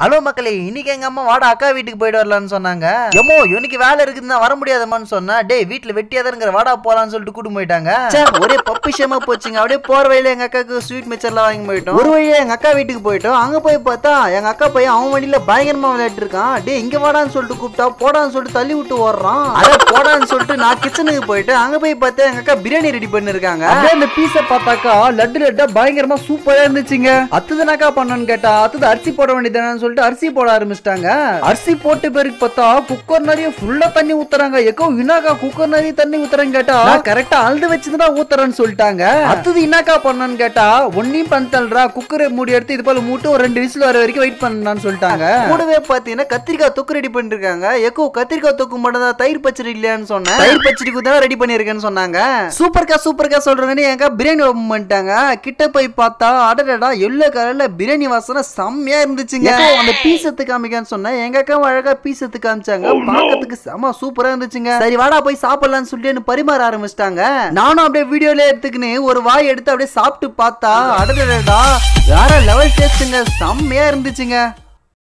hello மக்களே இன்னைக்கு எங்க அம்மா வாடா அக்கா வீட்டுக்கு போயிட்டு வரலாம்னு சொன்னாங்க எம்மோ இன்னைக்கு வேலை இருக்குதுன்னு வர முடியாதம்மான்னு சொன்னா டேய் வீட்டுல வெட்டியாதான் வாடா போலாம்னு சொல்லிட்டு கூட்டு போயிட்டாங்க ச்சே, ஒரே பப்பிஷமா போச்சுங்க அப்படியே போற வழியில எங்க அக்காக்கு ஸ்வீட் மிச்சர்லாம் வாங்கி போயிட்டோம் ஒரு வழியா எங்க அக்கா வீட்டுக்கு போயிட்டோம் அங்க போய் பார்த்தா எங்க அக்கா பையன் அவன் வண்டியில பயங்கரமா விளையாட்டு இருக்கான் டேய் இங்க வாடான்னு சொல்லிட்டு கூப்பிட்டா போடான்னு சொல்லிட்டு தள்ளி விட்டு ஓடுறான் அட போடான்னு சொல்லிட்டு நான் கிச்சனுக்கு போயிட்டு அங்க போய் பார்த்தா எங்க அக்கா பிரியாணி ரெடி பண்ணிருக்காங்க அப்படியே அந்த பீஸை பார்த்தாக்கா லட்டு லட்டா பயங்கரமா சூப்பரா இருந்துச்சுங்க அத்துதுனாக்கா பண்ணணும்னு கேட்டா அத்துது அரிசி போட வேண்டியதானு சொல்லிட்டு அரிசி போட ஆரம்பிச்சிட்டாங்க அரிசி போட்ட பிறகு பார்த்தா குக்கர் நிறைய ஃபுல்லா தண்ணி ஊத்துறாங்க எக்கோ இனாக்கா குக்கர் நிறைய தண்ணி ஊத்துறேன்னு கேட்டா கரெக்டா அழுது வச்சுதான் ஊத்துறேன்னு சொல்லிட்டாங்க அத்துது இனாக்கா பண்ணணும்னு கேட்டா ஒன்னையும் பண்ணல்றா குக்கரை மூடி எடுத்து இது போல மூட்டு ஒரு ரெண்டு விசில் வர வரைக்கும் வெயிட் பண்ணலாம்னு சொல்லிட்டாங்க கூடவே பாத்தீங்கன்னா கத்திரிக்காய் தொக்கு ரெடி பண்ணிருக்காங்க எக்கோ கத்திரிக்காய் தொக்கு மட்டும் தான் தயிர் பச்சடி இல்லையான்னு சொன்னேன் தயிர் பச்சடிக்கு தான் ரெடி பண்ணிருக்கேன்னு சொன்னாங்க சூப்பர்க்கா சூப்பர்க்கா சொல்றாங்கன்னு எங்க பிரியாணி ஓபன் பண்ணிட்டாங்க கிட்ட போய் பார்த்தா அடடடா எல்லோ கலர்ல பிரியாணி வாசனை செம்மையா இருந்துச்சுங்க எக்கோ, அந்த பீஸ் எடுத்து காமிக்கான்னு சொன்னேன் எங்க அக்கா அழகா பீஸ் எடுத்து காமிச்சாங்க பார்க்கறதுக்கு செம சூப்பரா இருந்துச்சுங்க சரி வாடா போய் சாப்பிடலாம்னு சொல்லிட்டு என்ன பரிமாற ஆரம்பிச்சிட்டாங்க நானும் அப்படியே வீடியோல எடுத்துக்கின்னு ஒரு வாய் எடுத்து அப்படியே சாப்பிட்டு பார்த்தா அடடடா வேற லெவல் டேஸ்ட்டுங்க செம்மையா இருந்துச்சுங்க